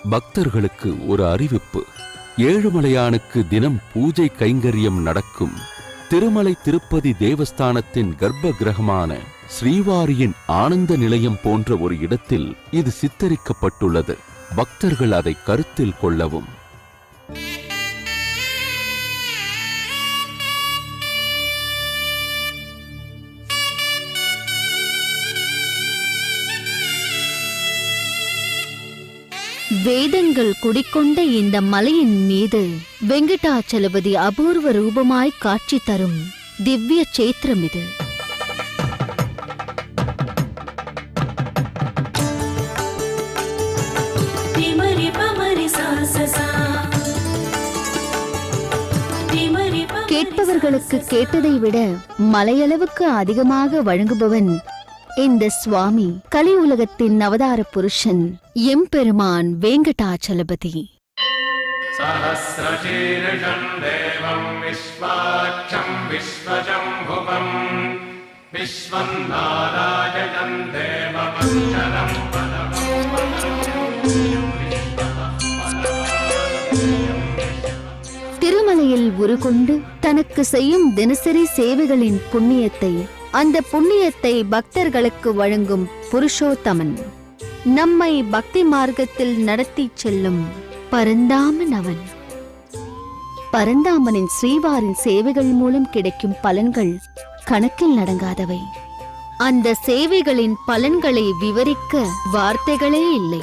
பக்தர்களுக்கு ஒரு அறிவிப்பு ஏழுமலையானுக்கு தினம் பூஜை கைங்கரியம் நடக்கும் திருமலை திருப்பதி தேவஸ்தானத்தின் கர்ப்ப கிரகமான ஸ்ரீவாரியின் ஆனந்த நிலையம் போன்ற ஒரு இடத்தில் இது சித்தரிக்கப்பட்டுள்ளது பக்தர்கள் அதை கருத்தில் கொள்ளவும் வேதங்கள் குடிக்கொண்ட இந்த மலையின் மீது வெங்கடாச்சலபதி அபூர்வ ரூபமாய் காட்சி தரும் திவ்ய சேத்திரம் இது திமரி பமரி சாசசா திமரி பமரி கேட்பவர்களுக்கு கேட்டதை விட மலையளவுக்கு அதிகமாக வழங்குபவன் இந்த சுவாமி கலி உலகத்தின் அவதார புருஷன் எம்பெருமான் வேங்கடாச்சலபதி सहस्रशीर्षम् देवम् विश्वाक्षम् विश्वजम्भुवम् विश्वम् नारायणम् देवमक्षरम् திருமலையில் உருகொண்டு தனக்கு செய்யும் தினசரி சேவைகளின் புண்ணியத்தை அந்த புண்ணியத்தை பக்தர்களுக்கு வழங்கும் புருஷோத்தமன் நம்மை பக்தி மார்க்கத்தில் நடத்திச் செல்லும் பரந்தாமன் அவன் பரந்தாமனின் ஸ்ரீவாரின் சேவைகள் மூலம் கிடைக்கும் பலன்கள் கணக்கில் நடங்காதவை அந்த சேவைகளின் பலன்களை விவரிக்க வார்த்தைகளே இல்லை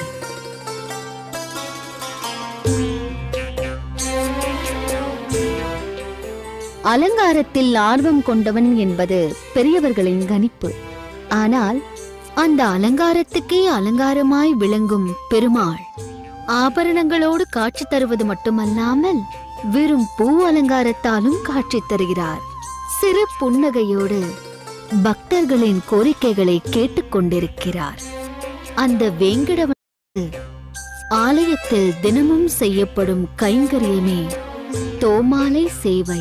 அலங்காரத்தில் ஆர்வம் கொண்டவன் என்பது பெரியவர்களின் கணிப்பு ஆனால் அந்த அலங்காரத்துக்கே அலங்காரமாய் விளங்கும் பெருமாள் ஆபரணங்களோடு காட்சி தருவது மட்டுமல்லாமல் வெறும் பூ அலங்காரத்தாலும் காட்சி தருகிறார் சிறு புன்னகையோடு பக்தர்களின் கோரிக்கைகளை கேட்டுக்கொண்டிருக்கிறார் அந்த வேங்கடவன் ஆலயத்தில் தினமும் செய்யப்படும் கைங்கரியமே தோமாலை சேவை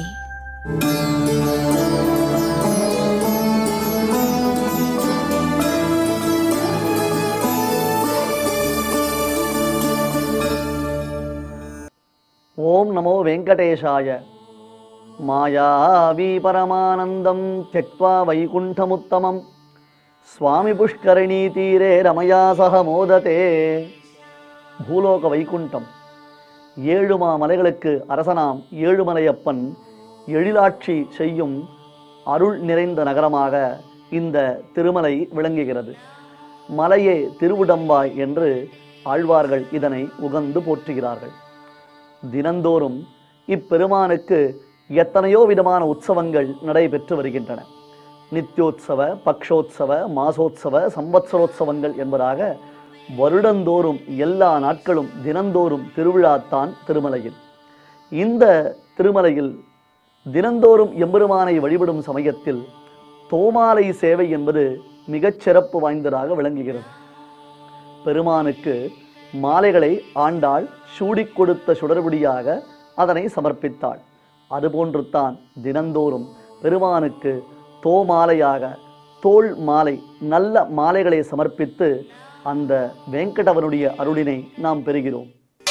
ஓம் நமோ வெங்கடேஷாய மாயாவி பரமானந்தம் त्यक्त्वा வைகுண்டமுத்தமம் சுவாமி புஷ்கரணி தீரே ரமயா சக மோததே பூலோக வைகுண்டம் ஏழுமா மலைகளுக்கு அரசனாம் ஏழுமலையப்பன் எழிலாட்சி செய்யும் அருள் நிறைந்த நகரமாக இந்த திருமலை விளங்குகிறது மலையே திருவுடம்பாய் என்று ஆழ்வார்கள் இதனை உகந்து போற்றுகிறார்கள் தினந்தோறும் இப்பெருமானுக்கு எத்தனையோ விதமான உற்சவங்கள் நடைபெற்று வருகின்றன நித்யோத்சவ பக்ஷோத்சவ மாசோத்சவ சம்பத்சரோத்சவங்கள் என்பதாக வருடந்தோறும் எல்லா நாட்களும் தினந்தோறும் திருவிழாத்தான் திருமலையில் இந்த திருமலையில் தினந்தோறும் எம்பெருமானை வழிபடும் சமயத்தில் தோமாலை சேவை என்பது மிகச் சிறப்பு வாய்ந்ததாக விளங்குகிறது பெருமானுக்கு மாலைகளை ஆண்டாள் சூடிக் கொடுத்த சுடர்விடியாக அதனை சமர்ப்பித்தாள் அதுபோன்று தான் தினந்தோறும் பெருமானுக்கு தோமாலையாக தோள் மாலை நல்ல மாலைகளை சமர்ப்பித்து அந்த வெங்கடவனுடைய அருளினை நாம் பெறுகிறோம்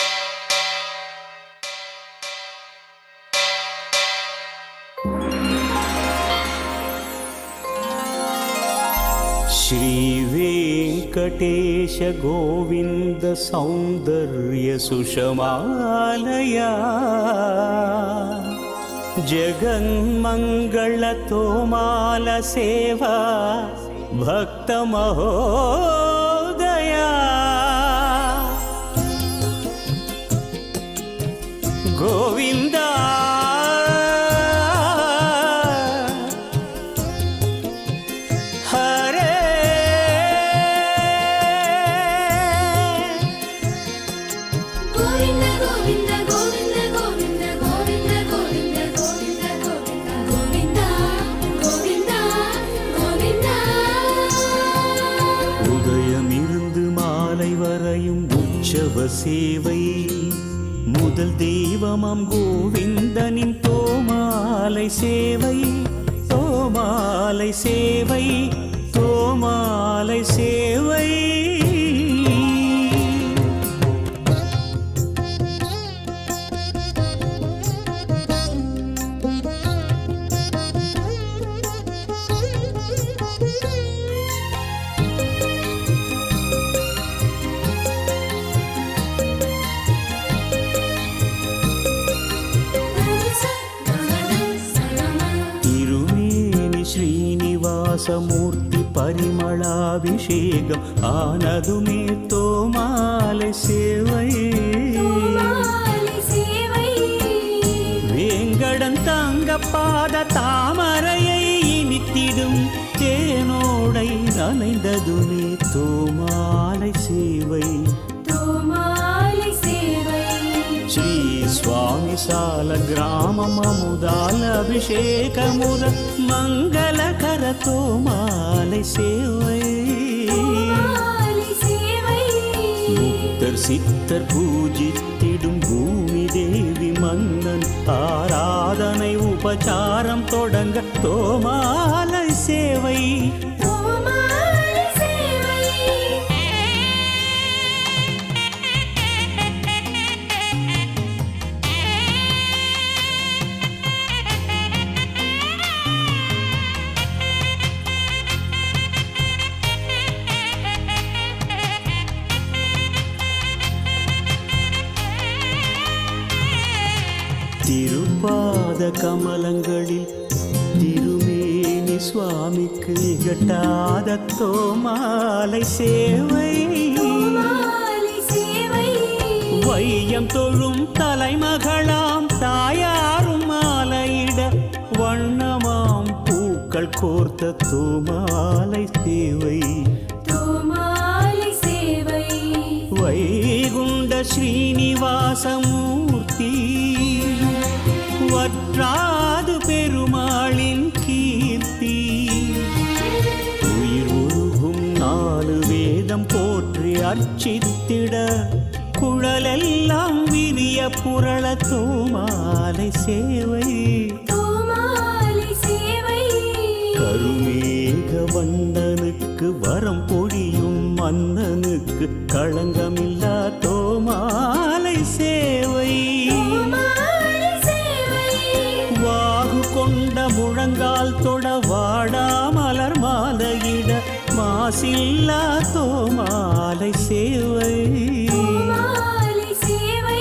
श्रीवेङ्कटेश गोविन्द सौन्दर्य सुषमालया जगन्मङ्गलतोमाल सेवा भक्तमहोदया गोविन्द हरे గోవింద గోవింద గోవింద గోవింద గోవింద గోవింద గోవింద గోవింద గోవింద గోవింద గోవింద உதயமிருந்து மாலை வரையும் உற்சவ சேவை முதல் தெய்வமாம் கோவிந்தனின் தோமாலை சேவை தோமாலை சேவை தோமாலை சேவை ஸ்ரீனிவாசமூர்த்தி பரிமளாபிஷேகம் ஆனதுமே தோமாலை சேவை மாலை சேவை வேங்கடன் தங்க பாத தாமரையை இனித்திடும் தேனோடை நனைந்ததுமே தோமாலை சேவை தோமாலை சேவை శ్రీ స్వామి సాల గ్రామం అముదాల అభిషేకముద మంగళకరతో మాలై సేవై மாலை சேவை முக்தர் சித்தர் பூஜித்திடும் பூமி தேவி மன்னன் ஆராதனை உபசாரம் தொடங்க தோமாலை சேவை தோமாலை சேவை திருப்பாத கமலங்களில் திருமேனி சுவாமிக்கு எட்டாத தோமாலை சேவை மாலை சேவை வையம் தொழும் தலைமகளாம் தாயாரும் மாலையிட வண்ணமாம் பூக்கள் கோர்த்த தூமாலை சேவை தோமாலை சேவை வைகுண்ட ஸ்ரீனிவாசமூர்த்தி வற்றாது பெருமாளின் கீர்த்தி உயிர் உருகும் நாலு வேதம் போற்றி அர்ச்சித்திட குழலெல்லாம் விரிய புரள தோமாலை சேவை தோமாலை சேவை கருமேக வண்ணனுக்கு வரம் பொழியும் மன்னனுக்கு களங்கமில்லா தோமாலை சேவை தோமாலை சேவை வாகு கொண்ட முழங்கால் தொட வாடா மலர் மாலையிட மாசில்லா தோமாலை சேவை மாலை சேவை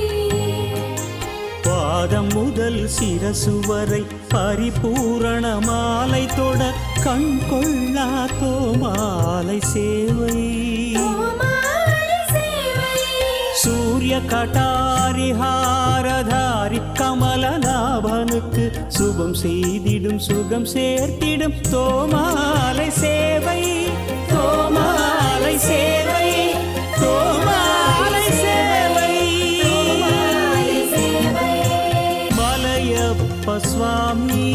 பாதம் முதல் சிரசு வரை பரிபூரண மாலை தொட கண் கொள்ளா தோமாலை சேவை தோமாலை சேவை சூரிய கட்டாரிஹாரதாரி கமலநாபனுக்கு சுபம் செய்திடும் சுகம் சேர்த்திடும் தோமாலை சேவை தோமாலை சேவை தோமாலை சேவை மாலை சேவை மலையப்ப சுவாமி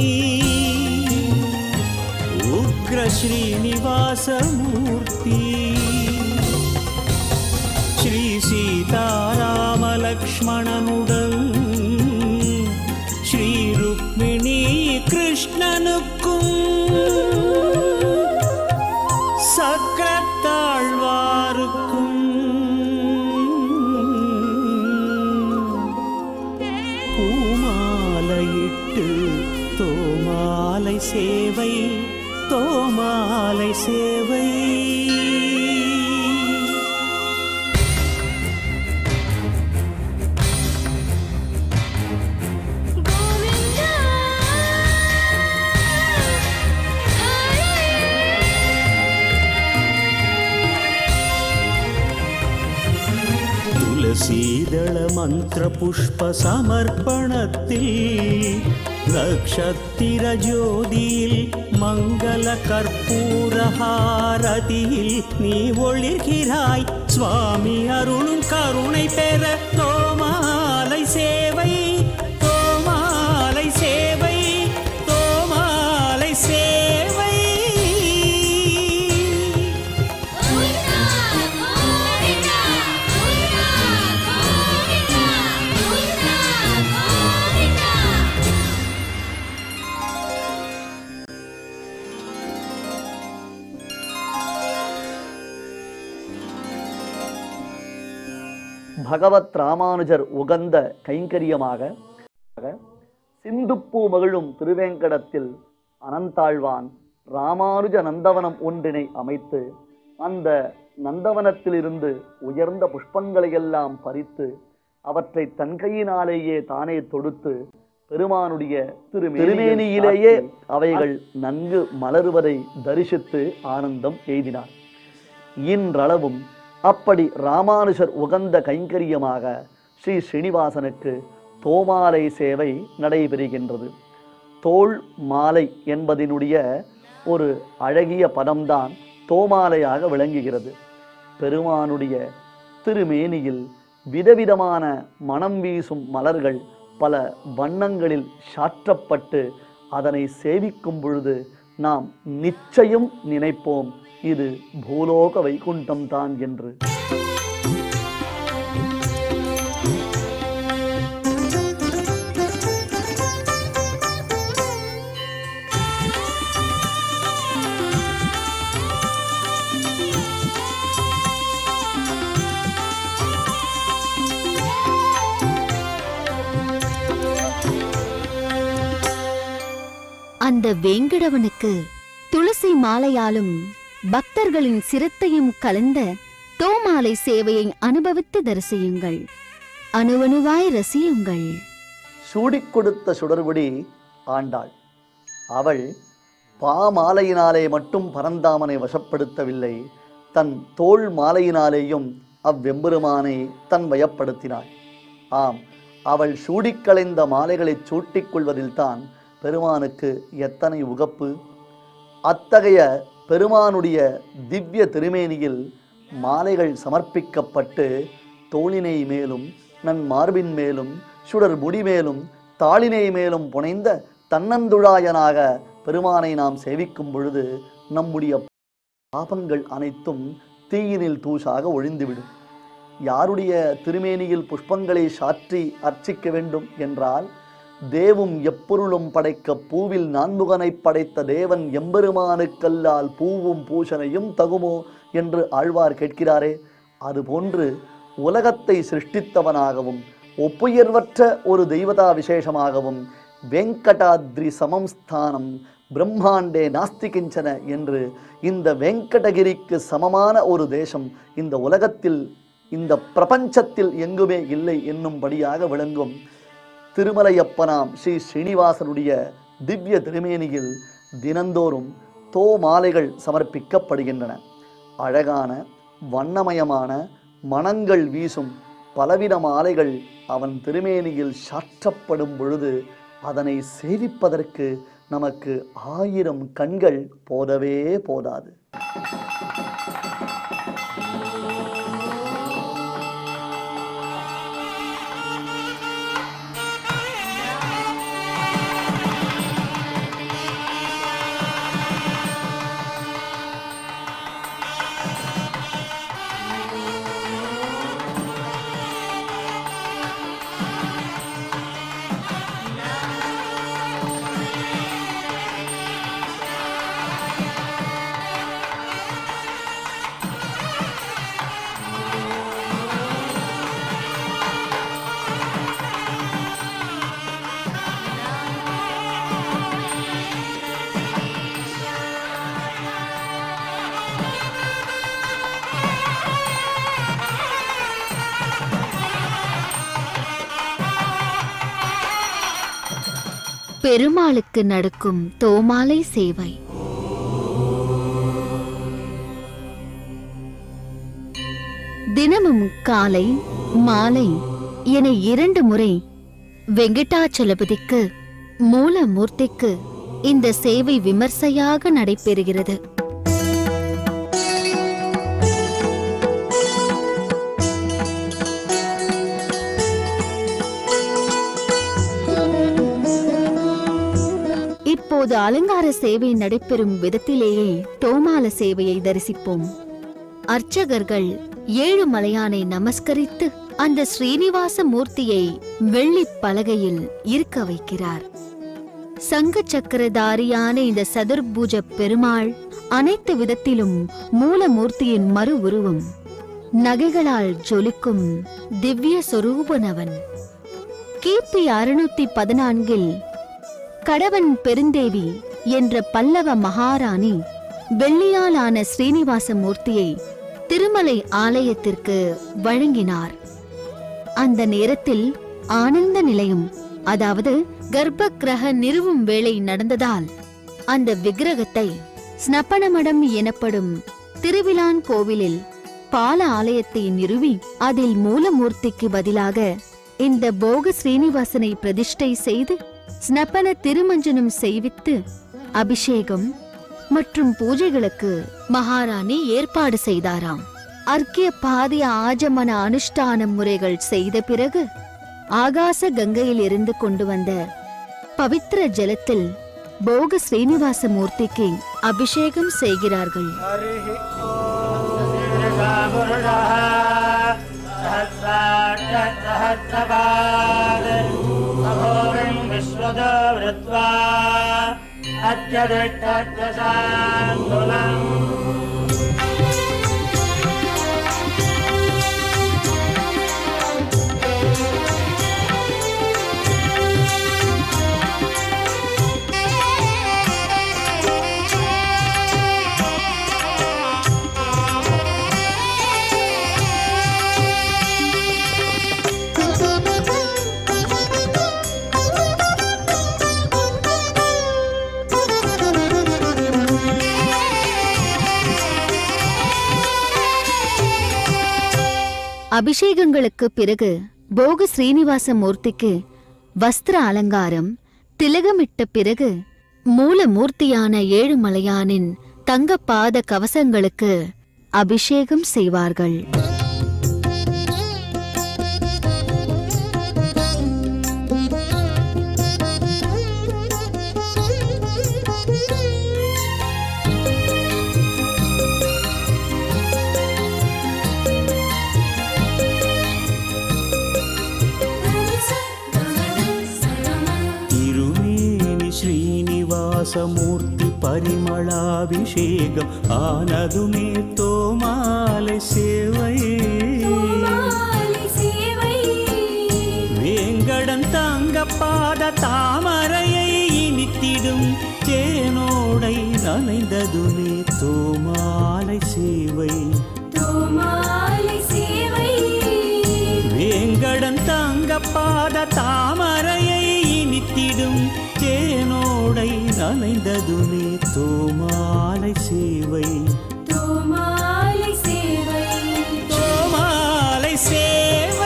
உக்ர ஸ்ரீனிவாசமூர்த்தி ஸ்ரீ சீதாராமலக்ஷ்மணனுடன் ஸ்ரீ ருக்மிணி கிருஷ்ணனுக்கும் சக்கரத்தாழ்வாருக்கும் பூமாலையிட்டு தோமாலை சேவை தோமாலை சேவை கோவிந்தா തുളസീദള മന്ത്രപുഷ്പ സമർപ്പണത്തിൽ നക്ഷത്തിര ജ്യോതിയിൽ മംഗള കർപ്പൂരഹാരതിയിൽ നീ ഒളിർகிறாய் சுவாமி அருளும் கருணை பெற தோமாலை சேவை தோமாலை சேவை தோமாலை சேவை கோவிந்தா கோவிந்தா கோவிந்தா கோவிந்தா கோவிந்தா கோவிந்தா பகவத் ராமானுஜர் உகந்த கைங்கரியமாக சிந்துப்பூ மகிழும் திருவேங்கடத்தில் அனந்தாழ்வான் ராமானுஜ நந்தவனம் ஒன்றினை அமைத்து அந்த நந்தவனத்திலிருந்து உயர்ந்த புஷ்பங்களையெல்லாம் பறித்து அவற்றை தன் கையினாலேயே தானே தொடுத்து பெருமானுடைய திருமேனியிலேயே அவைகள் நன்கு மலருவதை தரிசித்து ஆனந்தம் எய்தினார் இன்றளவும் அப்படி ராமானுஜர் உகந்த கைங்கரியமாக ஸ்ரீ ஸ்ரீனிவாசனுக்கு தோமாலை சேவை நடைபெறுகின்றது தோள் மாலை என்பதினுடைய ஒரு அழகிய பதம்தான் தோமாலையாக விளங்குகிறது பெருமானுடைய திருமேனியில் விதவிதமான மனம் வீசும் மலர்கள் பல வண்ணங்களில் சாற்றப்பட்டு அதனை சேவிக்கும் பொழுது நாம் நிச்சயம் நினைப்போம் இது பூலோக வைகுண்டம் தான் என்று அந்த வேங்கடவனுக்கு துளசி மாலையாலும் பக்தர்களின் சிரத்தையும் கலந்த தோமாலை சேவையை அனுபவித்து தரிசியுங்கள் அணுவணுவாய் ரசியுங்கள் சூடிக் கொடுத்த சுடர்விடி ஆண்டாள் அவள் பாமாலையினாலே மட்டும் பரந்தாமனை வசப்படுத்தவில்லை தன் தோள் மாலையினாலேயும் அவ்வெம்பெருமானை தன் வயப்படுத்தினாள் ஆம் அவள் சூடிக்களைந்த மாலைகளைச் சூட்டிக் கொள்வதில்தான் பெருமானுக்கு எத்தனை உகப்பு அத்தகைய பெருமானுடைய திவ்ய திருமேனியில் மாலைகள் சமர்ப்பிக்கப்பட்டு தோளினை மேலும் நன் மார்பின் மேலும் சுடர் முடி மேலும் தாளினை மேலும் புனைந்த தன்னந்துழாயனாக பெருமானை நாம் சேவிக்கும் பொழுது நம்முடைய பாபங்கள் அனைத்தும் தீயினில் தூசாக ஒழிந்துவிடும் யாருடைய திருமேனியில் புஷ்பங்களை சாற்றி அர்ச்சிக்க வேண்டும் என்றால் தேவும் எப்பொருளும் படைக்க பூவில் நான்முகனைப் படைத்த தேவன் எம்பெருமானுக்கல்லால் பூவும் பூஷணையும் தகுமோ என்று ஆழ்வார் கேட்கிறாரே அதுபோன்று உலகத்தை சிருஷ்டித்தவனாகவும் ஒப்புயர்வற்ற ஒரு தெய்வதா விசேஷமாகவும் வெங்கடாத்ரி சமம் ஸ்தானம் பிரம்மாண்டே நாஸ்தி கிஞ்சன என்று இந்த வெங்கடகிரிக்கு சமமான ஒரு தேசம் இந்த உலகத்தில் இந்த பிரபஞ்சத்தில் எங்குமே இல்லை என்னும்படியாக விளங்கும் திருமலையப்பனாம் ஸ்ரீ ஸ்ரீனிவாசனுடைய திவ்ய திருமேனியில் தினந்தோறும் தோ மாலைகள் சமர்ப்பிக்கப்படுகின்றன அழகான வண்ணமயமான மணங்கள் வீசும் பலவித மாலைகள் அவன் திருமேனியில் சாற்றப்படும் பொழுது அதனை சேவிப்பதற்கு நமக்கு ஆயிரம் கண்கள் போதவே போதாது பெருமாளுக்கு நடக்கும் தோமாலை சேவை தினமும் காலை மாலை என இரண்டு முறை வெங்கடாச்சலபதிக்கு மூலமூர்த்திக்கு இந்த சேவை விமர்சையாக நடைபெறுகிறது இப்போது அலங்கார சேவை நடைபெறும் விதத்திலேயே தோமால சேவையை தரிசிப்போம் அர்ச்சகர்கள் ஏழு மலையானை நமஸ்கரித்து அந்த ஸ்ரீனிவாச மூர்த்தியை வெள்ளிப் பலகையில் இருக்க வைக்கிறார் சங்க சக்கரதாரியான இந்த சதுர்பூஜ பெருமாள் அனைத்து விதத்திலும் மூலமூர்த்தியின் மறு உருவம் நகைகளால் ஜொலிக்கும் திவ்ய சொரூபனவன் கிபி அறுநூத்தி பதினான்கில் கடவன் பெருந்தேவி என்ற பல்லவ மகாராணி வெள்ளியாலான ஸ்ரீனிவாச மூர்த்தியை திருமலை ஆலயத்திற்கு வழங்கினார் அந்த நேரத்தில் ஆனந்த நிலையம் அதாவது கர்ப்ப கிரக நிறுவும் வேலை நடந்ததால் அந்த விக்கிரகத்தை ஸ்னப்பனமடம் எனப்படும் திருவிழான் கோவிலில் பால ஆலயத்தை நிறுவி அதில் மூலமூர்த்திக்கு பதிலாக இந்த போக ஸ்ரீனிவாசனை பிரதிஷ்டை செய்து ஸ்னப்பன திருமஞ்சனம் செய்வித்து அபிஷேகம் மற்றும் பூஜைகளுக்கு மகாராணி ஏற்பாடு செய்தாராம் அர்க்கிய பாதிய ஆஜமன அனுஷ்டான முறைகள் செய்த பிறகு ஆகாச கங்கையில் இருந்து கொண்டு வந்த பவித்திர ஜலத்தில் போக ஸ்ரீனிவாச மூர்த்திக்கு அபிஷேகம் செய்கிறார்கள் அபிஷேகங்களுக்கு பிறகு போக ஸ்ரீனிவாச மூர்த்திக்கு வஸ்திர அலங்காரம் திலகமிட்ட பிறகு மூலமூர்த்தியான ஏழுமலையானின் தங்கப்பாத கவசங்களுக்கு அபிஷேகம் செய்வார்கள் తిరుమేని శ్రీనివాసమూర్తి పరిమళాభిషేకం ఆనదుమే తోమాల సేవై வேங்கடன் தங்க பாத தாமரையை இனித்திடும் தேனோடை நனைந்ததுமே தோமாலை சேவை வேங்கடன் தங்க பாத தாமரையை இனித்திடும் தேனோடை நனைந்ததுமே தோமாலை சேவை தோமாலை சேவை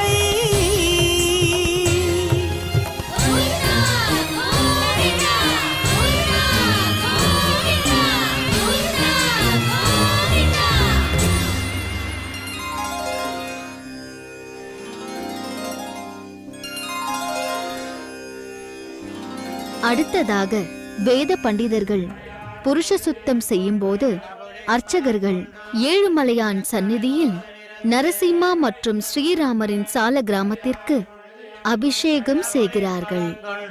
அடுத்ததாக வேத பண்டிதர்கள் புருஷ சுத்தம் செய்யும்போது அர்ச்சகர்கள் ஏழுமலையான் சந்நிதியில் நரசிம்மா மற்றும் ஸ்ரீராமரின் சால கிராமத்திற்கு அபிஷேகம் செய்கிறார்கள்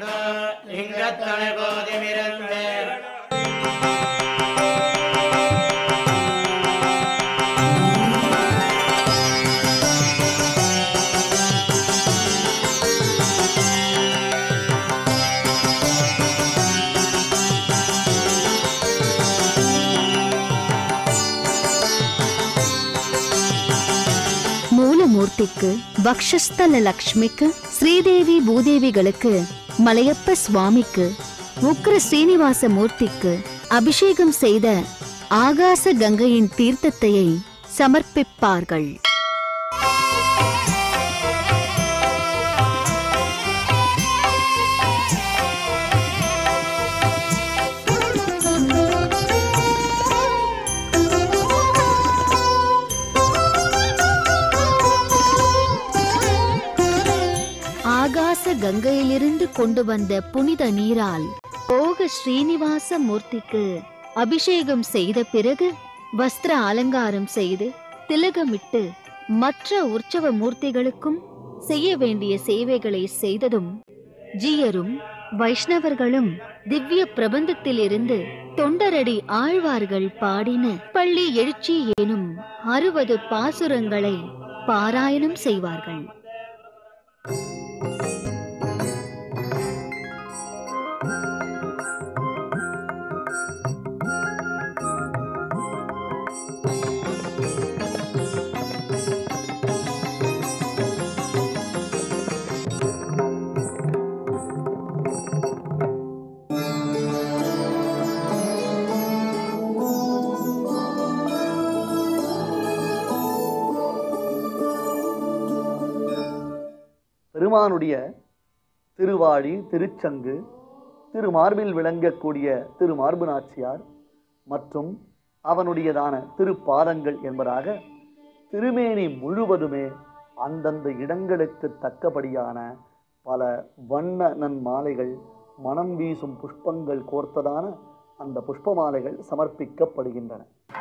மூலமூர்த்திக்கு வக்ஷஸ்தல லக்ஷ்மிக்கு ஸ்ரீதேவி பூதேவிகளுக்கு மலையப்ப சுவாமிக்கு உக்ர ஸ்ரீனிவாச மூர்த்திக்கு அபிஷேகம் செய்த ஆகாச கங்கையின் தீர்த்தத்தையை சமர்ப்பிப்பார்கள் ஆகாச கங்கையிலிருந்து கொண்டு வந்த புனித நீரால் போக ஸ்ரீனிவாச மூர்த்திக்கு அபிஷேகம் செய்த பிறகு வஸ்திர அலங்காரம் செய்து திலகமிட்டு மற்ற உற்சவ மூர்த்திகளுக்கும் செய்ய வேண்டிய சேவைகளை செய்ததும் ஜீயரும் வைஷ்ணவர்களும் திவ்ய பிரபந்தத்திலிருந்து தொண்டரடி ஆழ்வார்கள் பாடின பள்ளி எழுச்சி எனும் அறுபது பாசுரங்களை பாராயணம் செய்வார்கள் பெருமானுடைய திருவாழி திருச்சங்கு திருமார்பில் விளங்கக்கூடிய திருமார்பு நாச்சியார் மற்றும் அவனுடையதான திருப்பாதங்கள் என்பதாக திருமேனி முழுவதுமே அந்தந்த இடங்களுக்கு தக்கபடியான பல வண்ண நன் மாலைகள் மனம் வீசும் புஷ்பங்கள் கோர்த்ததான அந்த புஷ்ப மாலைகள் சமர்ப்பிக்கப்படுகின்றன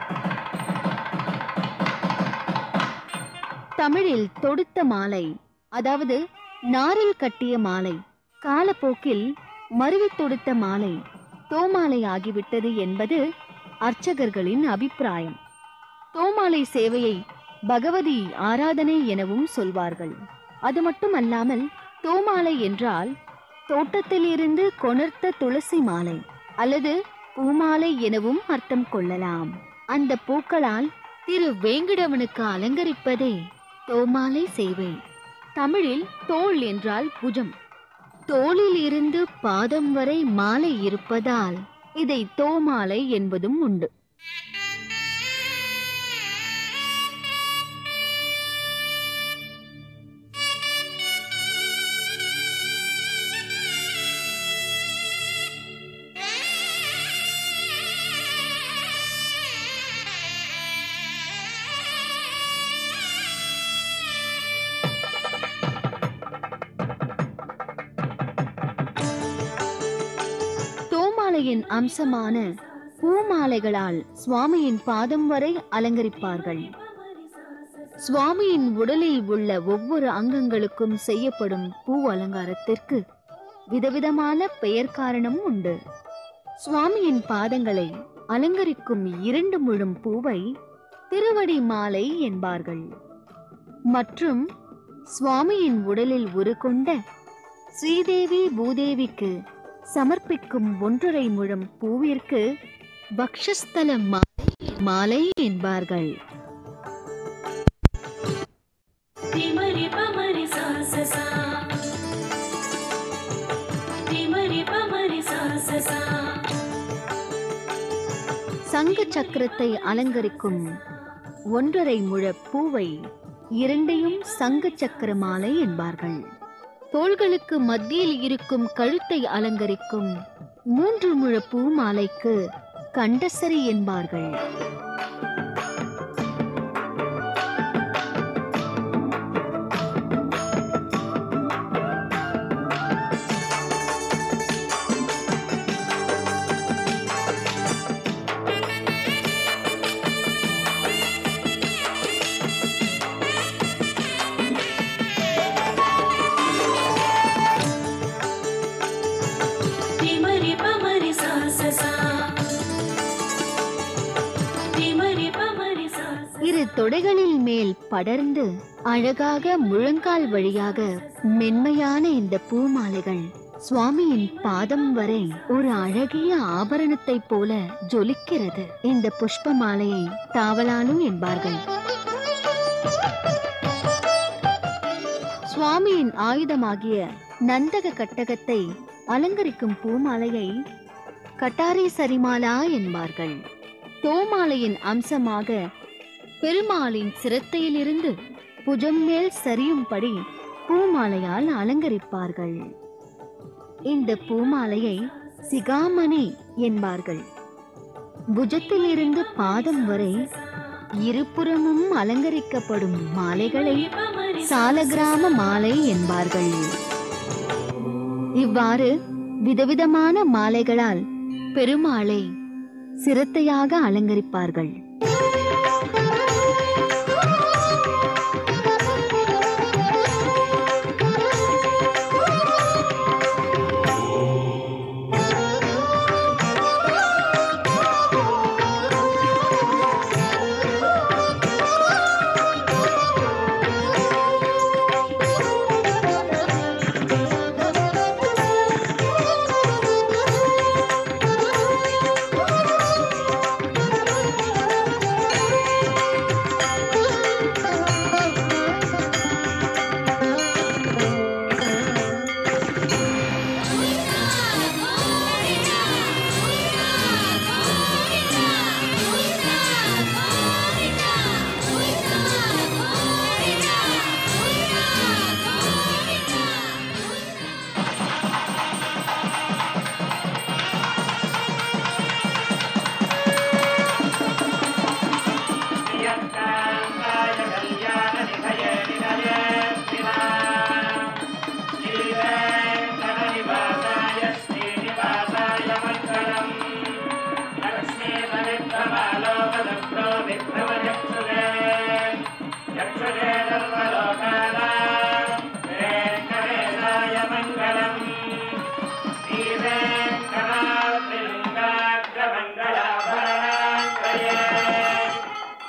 தமிழில் தொடுத்த மாலை அதாவது நாரில் கட்டிய மாலை காலப்போக்கில் மருவித் தொடுத்த மாலை தோமாலை ஆகிவிட்டது என்பது அர்ச்சகர்களின் அபிப்பிராயம் தோமாலை சேவையை பகவதி ஆராதனை எனவும் சொல்வார்கள் அது மட்டுமல்லாமல் தோமாலை என்றால் தோட்டத்திலிருந்து கொணர்த்த துளசி மாலை அல்லது பூமாலை எனவும் அர்த்தம் கொள்ளலாம் அந்த பூக்களால் திரு வேங்கடவனுக்கு அலங்கரிப்பதே தோமாலை சேவை தமிழில் தோள் என்றால் புஜம் தோளில் இருந்து பாதம் வரை மாலை இருப்பதால் இதை தோமாலை என்பதும் உண்டு தோமாலையின் அம்சமான பூமாலைகளால் சுவாமியின் பாதம் வரை அலங்கரிப்பார்கள் சுவாமியின் உடலில் உள்ள ஒவ்வொரு அங்கங்களுக்கும் செய்யப்படும் பூ அலங்காரத்திற்கு விதவிதமான பெயர் காரணம் உண்டு சுவாமியின் பாதங்களை அலங்கரிக்கும் இரண்டு முழும் பூவை திருவடி மாலை என்பார்கள் மற்றும் சுவாமியின் உடலில் உருக்கொண்ட ஸ்ரீதேவி பூதேவிக்கு சமர்ப்பிக்கும் ஒன்றரை முழம் பூவிற்கு பக்ஷஸ்தல மாலை மாலை என்பார்கள் திமரி பமரி சாசசா திமரி பமரி சாசசா சங்கு சக்கரத்தை அலங்கரிக்கும் ஒன்றரை முழ பூவை இரண்டையும் சங்கு சக்கர மாலை என்பார்கள் தோள்களுக்கு மத்தியில் இருக்கும் கழுத்தை அலங்கரிக்கும் மூன்று முழ பூ மாலைக்கு கண்டசரி என்பார்கள் திமரி பமரி சாசசா திமரி பமரி சாசசா இரு தொடைகளில் மேல் படர்ந்து அழகாக முழங்கால் வழியாக மென்மையான இந்த பூமாலைகள் சுவாமியின் பாதம் வரை ஒரு அழகிய ஆபரணத்தைப் போல ஜொலிக்கிறது இந்த புஷ்ப மாலையை தாவலாலும் என்பார்கள் சுவாமியின் ஆயுதமாகிய நந்தக கட்டகத்தை அலங்கரிக்கும் பூமாலையை கட்டாரி சரிமாலா என்பார்கள் தோமாலையின் அம்சமாக பெருமாளின் சிரத்தையிலிருந்து புஜம் மேல் சரியும்படி பூமாலையால் அலங்கரிப்பார்கள் இந்த பூமாலையை சிகாமணி என்பார்கள் புஜத்திலிருந்து பாதம் வரை இருபுறமும் அலங்கரிக்கப்படும் மாலைகளை சாலகிராம மாலை என்பார்கள் இவ்வாறு விதவிதமான மாலைகளால் பெருமாளை சிரத்தையாக அலங்கரிப்பார்கள்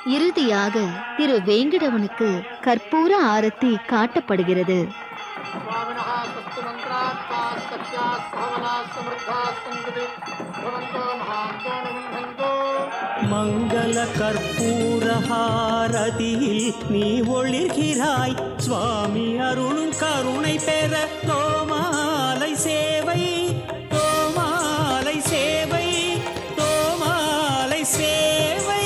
இறுதியாக திரு வேங்கடவனுக்கு கற்பூர ஆரத்தி காட்டப்படுகிறது स्वामिनः स्वस्ति मन्त्रार्थाः सत्याः सहवनाः समृद्धाः सन्तति भवन्तो महान्तो निबन्धन्तो மங்கள கற்பூரஹாரதியில் நீ ஒளிர்கிறாய் சுவாமி அருளும் கருணை பெற தோமாலை சேவை தோமாலை சேவை தோமாலை சேவை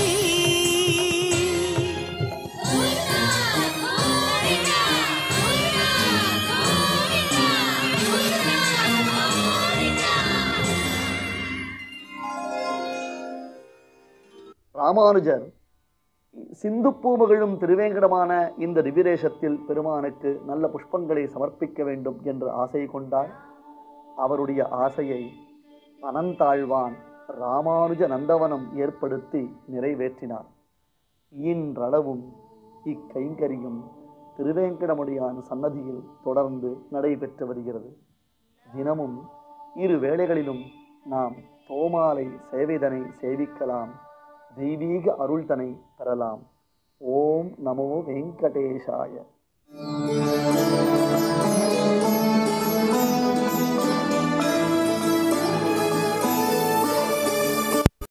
ராமானுஜர் சிந்து பூமகளும் திருவேங்கடமான இந்த திவ்யதேசத்தில் பெருமானுக்கு நல்ல புஷ்பங்களை சமர்ப்பிக்க வேண்டும் என்று ஆசை கொண்டார் அவருடைய ஆசையை அனந்தாழ்வான் ராமானுஜ நந்தவனம் ஏற்படுத்தி நிறைவேற்றினார் இன்றளவும் இக்கைங்கரியும் திருவேங்கடமுடியான் சன்னதியில் தொடர்ந்து நடைபெற்று வருகிறது தினமும் இரு வேளைகளிலும் நாம் தோமாலை சேவைதனை சேவிக்கலாம் தெய்வீக அருள்தனை பெறலாம் ஓம் நமோ வெங்கடேஷாய